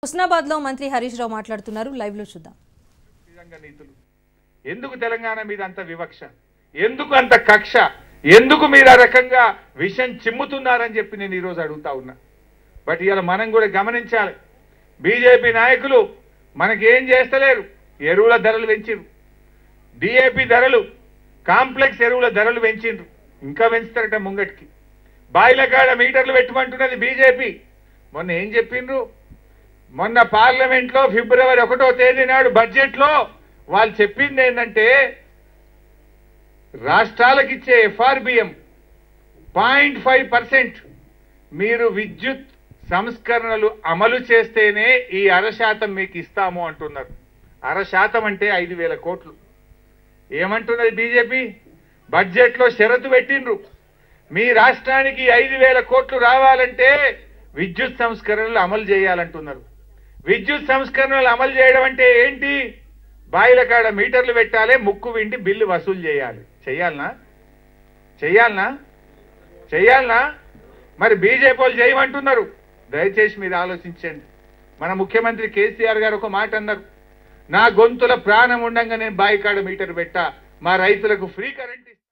హుస్నాబాద్ లో మంత్రి హరీష్ రావు మాట్లాడుతున్నారు లైవ్ లో చూద్దాం విధంగా నీతులు ఎందుకు తెలంగాణ మీద అంత వివక్ష ఎందుకు అంత కక్ష ఎందుకు మీరు ఆ రకంగా విషం చిమ్ముతున్నారని చెప్పి నేను ఈరోజు అడుగుతా ఉన్నా బట్ ఇవాళ మనం కూడా గమనించాలి బీజేపీ నాయకులు మనకేం చేస్తలేరు ఎరువుల ధరలు పెంచిరు డిఏపి ధరలు కాంప్లెక్స్ ఎరువుల ధరలు పెంచిండ్రు ఇంకా పెంచుతారట ముంగటికి బాయిల కాడ మీటర్లు పెట్టమంటున్నది బీజేపీ మొన్న ఏం చెప్పిండ్రు మొన్న పార్లమెంట్ లో ఫిబ్రవరి ఒకటో తేదీ నాడు బడ్జెట్ లో వాళ్ళు చెప్పింది ఏంటంటే రాష్ట్రాలకు ఇచ్చే ఎఫ్ఆర్బిఎం పాయింట్ ఫైవ్ పర్సెంట్ మీరు విద్యుత్ సంస్కరణలు అమలు చేస్తేనే ఈ అరశాతం మీకు ఇస్తాము అంటున్నారు అరశాతం అంటే ఐదు వేల కోట్లు ఏమంటున్నది బీజేపీ బడ్జెట్ లో షరతు పెట్టిండ్రు మీ రాష్ట్రానికి ఐదు వేల కోట్లు రావాలంటే విద్యుత్ సంస్కరణలు అమలు చేయాలంటున్నారు విద్యుత్ సంస్కరణలు అమలు చేయడం అంటే ఏంటి బాయిల కాడ మీటర్లు పెట్టాలి ముక్కు వింటి బిల్లు వసూలు చేయాలి చెయ్యాలనా చెయ్యాలనా చెయ్యాలనా మరి బీజేపీ వాళ్ళు చేయమంటున్నారు దయచేసి మీరు ఆలోచించండి మన ముఖ్యమంత్రి కేసీఆర్ గారు ఒక మాట అన్నారు నా గొంతుల ప్రాణం ఉండంగా నేను బాయి కాడ మీటర్ పెట్టా మా రైతులకు ఫ్రీ కరెంట్ ఇస్తా